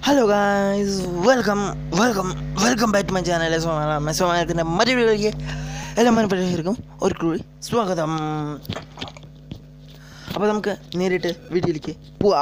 hello guys welcome welcome welcome back to my channel സോമാനത്തിൻ്റെ മറ്റു വീഡിയോയിലേക്ക് എല്ലാ മനപ്രേക്ഷകർക്കും ഒരു കൂടി സ്വാഗതം അപ്പോൾ നമുക്ക് നേരിട്ട് വീഡിയോയിലേക്ക് പോവാ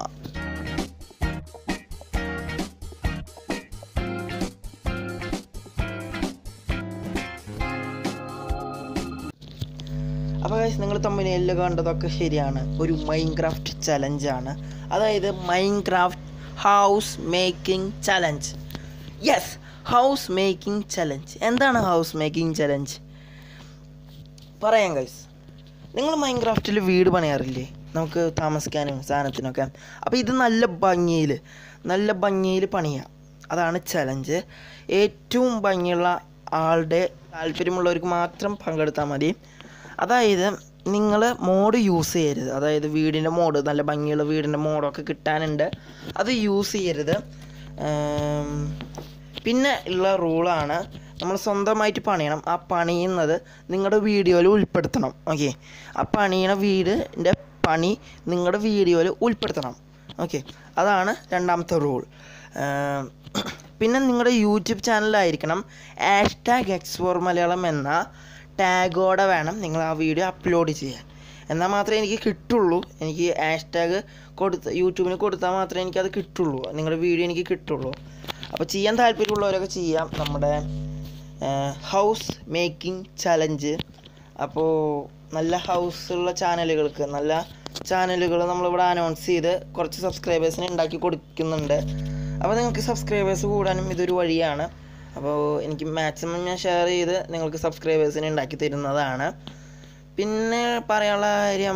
അപ്പോൾ ഗൈസ് നിങ്ങൾ തമ്മിൽ കണ്ടതൊക്കെ ശരിയാണ് ഒരു മൈൻക്രാഫ്റ്റ് ചലഞ്ചാണ് അതായത് Minecraft house making challenge yes house making challenge എന്താണ് ഹൗസ് മേക്കിംഗ് ചലഞ്ച് പറയാം ഗൈസ് നിങ്ങൾ മൈൻക്രാഫ്റ്റിൽ വീട് പണിയാറില്ലേ നമുക്ക് താമസിക്കാനും സാധനത്തിനൊക്കെ അപ്പോൾ ഇത് നല്ല ഭംഗിയിൽ നല്ല ഭംഗിയിൽ പണിയാം അതാണ് ചലഞ്ച് ഏറ്റവും ഭംഗിയുള്ള ആളുടെ താല്പര്യമുള്ളവർക്ക് മാത്രം പങ്കെടുത്താൽ മതി അതായത് നിങ്ങൾ മോഡ് യൂസ് ചെയ്യരുത് അതായത് വീടിൻ്റെ മോഡ് നല്ല ഭംഗിയുള്ള വീടിൻ്റെ മോഡൊക്കെ കിട്ടാനുണ്ട് അത് യൂസ് ചെയ്യരുത് ഏം, പിന്നെ ഉള്ള റൂളാണ് നമ്മൾ സ്വന്തമായിട്ട് പണിയണം ആ പണിയുന്നത് നിങ്ങളുടെ വീഡിയോയിൽ ഉൾപ്പെടുത്തണം ഓക്കെ ആ പണിയണ വീടിൻ്റെ പണി നിങ്ങളുടെ വീഡിയോയിൽ ഉൾപ്പെടുത്തണം ഓക്കെ അതാണ് രണ്ടാമത്തെ റൂൾ പിന്നെ നിങ്ങളുടെ യൂട്യൂബ് ചാനലായിരിക്കണം hash tag X for Malayalam എന്ന ടാഗോടെ വേണം നിങ്ങൾ ആ വീഡിയോ അപ്ലോഡ് ചെയ്യാൻ എന്നാൽ മാത്രമേ എനിക്ക് കിട്ടുള്ളൂ എനിക്ക് ഹാഷ് ടാഗ് കൊടുത്ത് യൂട്യൂബിന് കൊടുത്താൽ മാത്രമേ എനിക്കത് കിട്ടുള്ളൂ നിങ്ങളുടെ വീഡിയോ എനിക്ക് കിട്ടുള്ളൂ അപ്പോൾ ചെയ്യാൻ താല്പര്യമുള്ളവരൊക്കെ ചെയ്യാം നമ്മുടെ ഹൗസ് മേക്കിംഗ് ചലഞ്ച് അപ്പോൾ നല്ല ഹൗസ് ഉള്ള ചാനലുകൾക്ക് നല്ല ചാനലുകൾ നമ്മളിവിടെ അനൗൺസ് ചെയ്ത് കുറച്ച് സബ്സ്ക്രൈബേഴ്സിനെ ഉണ്ടാക്കി കൊടുക്കുന്നുണ്ട് അപ്പോൾ നിങ്ങൾക്ക് സബ്സ്ക്രൈബേഴ്സ് കൂടാനും ഇതൊരു വഴിയാണ് അപ്പോൾ എനിക്ക് മാക്സിമം ഞാൻ ഷെയർ ചെയ്ത് നിങ്ങൾക്ക് സബ്സ്ക്രൈബേഴ്സിനെ ഉണ്ടാക്കി തരുന്നതാണ് പിന്നെ പറയാനുള്ള കാര്യം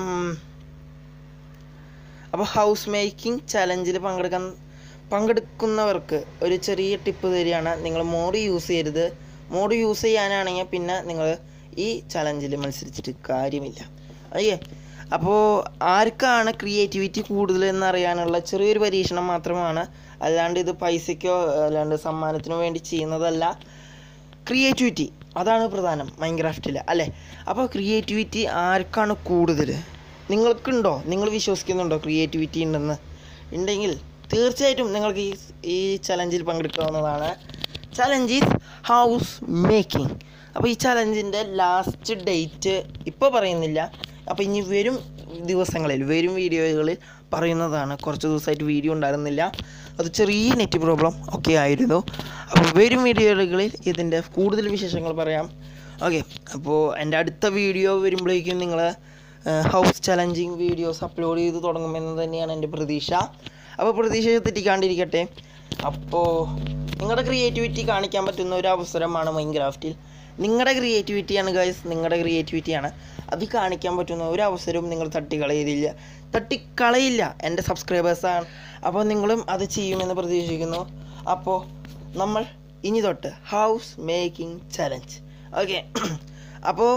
അപ്പോൾ ഹൗസ് മേക്കിംഗ് ചലഞ്ചിൽ പങ്കെടുക്കാൻ പങ്കെടുക്കുന്നവർക്ക് ഒരു ചെറിയ ടിപ്പ് തരികയാണ് നിങ്ങൾ മോഡ് യൂസ് ചെയ്യരുത് മോഡ് യൂസ് ചെയ്യാനാണെങ്കിൽ പിന്നെ നിങ്ങൾ ഈ ചലഞ്ചിൽ മത്സരിച്ചിട്ട് കാര്യമില്ല അയ്യേ അപ്പോൾ ആർക്കാണ് ക്രിയേറ്റിവിറ്റി കൂടുതൽ എന്നറിയാനുള്ള ചെറിയൊരു പരീക്ഷണം മാത്രമാണ് അല്ലാണ്ട് ഇത് പൈസയ്ക്കോ അല്ലാണ്ട് സമ്മാനത്തിനോ വേണ്ടി ചെയ്യുന്നതല്ല ക്രിയേറ്റിവിറ്റി അതാണ് പ്രധാനം മൈൻക്രാഫ്റ്റിൽ അല്ലേ അപ്പോൾ ക്രിയേറ്റിവിറ്റി ആർക്കാണ് കൂടുതൽ നിങ്ങൾക്കുണ്ടോ നിങ്ങൾ വിശ്വസിക്കുന്നുണ്ടോ ക്രിയേറ്റിവിറ്റി ഉണ്ടെന്ന് ഉണ്ടെങ്കിൽ തീർച്ചയായിട്ടും നിങ്ങൾക്ക് ഈ ഈ ചലഞ്ചിൽ പങ്കെടുക്കാവുന്നതാണ് ചലഞ്ച് ഈസ് ഹൗസ് മേക്കിംഗ് അപ്പോൾ ഈ ചലഞ്ചിൻ്റെ ലാസ്റ്റ് ഡേറ്റ് ഇപ്പോൾ പറയുന്നില്ല അപ്പോൾ ഇനി വരും ദിവസങ്ങളിൽ വരും വീഡിയോകളിൽ പറയുന്നതാണ് കുറച്ച് ദിവസമായിട്ട് വീഡിയോ ഉണ്ടായിരുന്നില്ല അത് ചെറിയ നെറ്റ് പ്രോബ്ലം ഒക്കെ ആയിരുന്നു അപ്പോൾ വരും വീഡിയോകളിൽ ഇതിൻ്റെ കൂടുതൽ വിശേഷങ്ങൾ പറയാം ഓക്കെ അപ്പോൾ എൻ്റെ അടുത്ത വീഡിയോ വരുമ്പോഴേക്കും നിങ്ങൾ ഹൗസ് ചലഞ്ചിങ് വീഡിയോസ് അപ്ലോഡ് ചെയ്ത് തുടങ്ങുമെന്ന് തന്നെയാണ് എൻ്റെ പ്രതീക്ഷ അപ്പോൾ പ്രതീക്ഷ തെറ്റിക്കാണ്ടിരിക്കട്ടെ അപ്പോൾ നിങ്ങളുടെ ക്രിയേറ്റിവിറ്റി കാണിക്കാൻ പറ്റുന്ന ഒരു അവസരമാണ് മൈൻക്രാഫ്റ്റിൽ നിങ്ങളുടെ ക്രിയേറ്റിവിറ്റിയാണ് ഗൈസ് നിങ്ങളുടെ ക്രിയേറ്റിവിറ്റിയാണ് അത് കാണിക്കാൻ പറ്റുന്ന ഒരു അവസരവും നിങ്ങൾ തട്ടിക്കളയില്ല തട്ടിക്കളയില്ല എൻ്റെ സബ്സ്ക്രൈബേഴ്സാണ് അപ്പോൾ നിങ്ങളും അത് ചെയ്യുമെന്ന് പ്രതീക്ഷിക്കുന്നു അപ്പോൾ നമ്മൾ ഇനി തൊട്ട് ഹൗസ് മേക്കിംഗ് ചലഞ്ച് ഓക്കെ അപ്പോൾ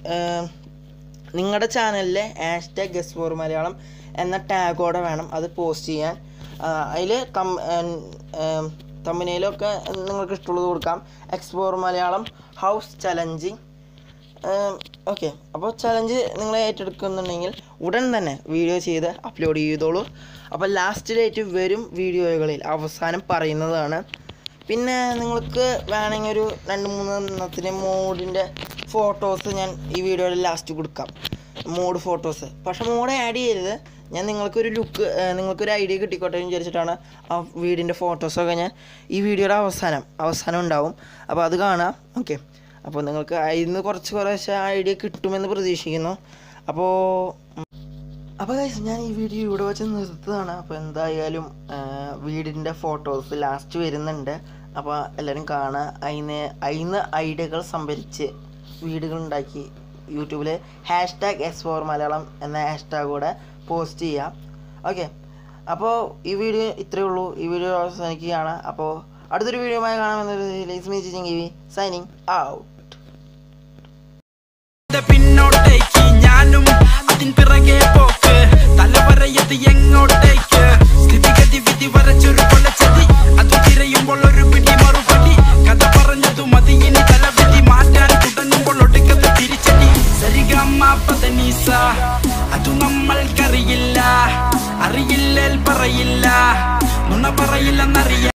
നിങ്ങളുടെ ചാനലിലെ hash tag guess for Malayalam എന്ന ടാഗോടെ വേണം അത് പോസ്റ്റ് ചെയ്യാൻ അതിൽ കം തമ്മിനയിലൊക്കെ നിങ്ങൾക്ക് ഇഷ്ടമുള്ളത് കൊടുക്കാം X for Malayalam house challenging okay അപ്പോൾ ചലഞ്ച് നിങ്ങൾ ഏറ്റെടുക്കുന്നുണ്ടെങ്കിൽ ഉടൻ തന്നെ വീഡിയോ ചെയ്ത് അപ്ലോഡ് ചെയ്തോളൂ അപ്പോൾ ലാസ്റ്റ് ഡേറ്റ് വരും വീഡിയോകളിൽ അവസാനം പറയുന്നതാണ് പിന്നെ നിങ്ങൾക്ക് വേണമെങ്കിൽ ഒരു രണ്ട് മൂന്ന് എണ്ണത്തിന് മോഡിൻ്റെ ഫോട്ടോസ് ഞാൻ ഈ വീഡിയോയിൽ ലാസ്റ്റ് കൊടുക്കാം മോഡ് ഫോട്ടോസ് പക്ഷെ മോഡ് ആഡ് ചെയ്യരുത് ഞാൻ നിങ്ങൾക്കൊരു ലുക്ക് നിങ്ങൾക്കൊരു ഐഡിയ കിട്ടിക്കോട്ടെ എന്ന് വിചാരിച്ചിട്ടാണ് ആ വീടിൻ്റെ ഫോട്ടോസൊക്കെ ഞാൻ ഈ വീഡിയോയുടെ അവസാനം അവസാനം ഉണ്ടാവും അപ്പോൾ അത് കാണാം ഓക്കെ അപ്പോൾ നിങ്ങൾക്ക് അതിൽ നിന്ന് കുറച്ച് കുറച്ച് ഐഡിയ കിട്ടുമെന്ന് പ്രതീക്ഷിക്കുന്നു അപ്പോൾ അപ്പോൾ ഗൈസ് ഞാൻ ഈ വീഡിയോ ഇവിടെ വെച്ച് നിർത്തുകയാണ് അപ്പോൾ എന്തായാലും വീടിൻ്റെ ഫോട്ടോസ് ലാസ്റ്റ് വരുന്നുണ്ട് അപ്പോൾ എല്ലാവരും കാണുക അതിന് അതിന് ഐഡിയകൾ സംഭരിച്ച് വീടുകൾ ഉണ്ടാക്കി യൂട്യൂബിൽ hash tag S for Malayalam എന്ന ഹാഷ് ടാഗൂടെ പോസ്റ്റ് ചെയ്യാം ഓക്കെ അപ്പോൾ ഈ വീഡിയോ ഇത്രയേ ഉള്ളൂ ഈ വീഡിയോ അവസാനിക്കുകയാണ് അപ്പോൾ അടുത്തൊരു വീഡിയോയുമായി കാണാമെന്നൊരു സൈനിങ് ഔട്ട് ന്റെ പിന്നോട്ടേക്ക് ഞാനും അതിൻ പിറകെ പോക്ക് തലവരയത് എങ്ങോട്ടേക്ക് സ്ഥിതിഗതി വിധി വരച്ചൊരു കൊലച്ചതി അത് തിരയുമ്പോൾ ഒരു പിടി മറുപടി കഥ പറഞ്ഞതു മതി ഇനി തലവിധി മാറ്റാൻ തുടങ്ങുമ്പോൾ ഒടുക്കത്ത് തിരിച്ചടി സരിഗമ്മ പതനീസ അതു നമ്മൾക്കറിയില്ല അറിയില്ലേൽ പറയില്ല നുണ പറയില്ല എന്താണെന്നറിയാം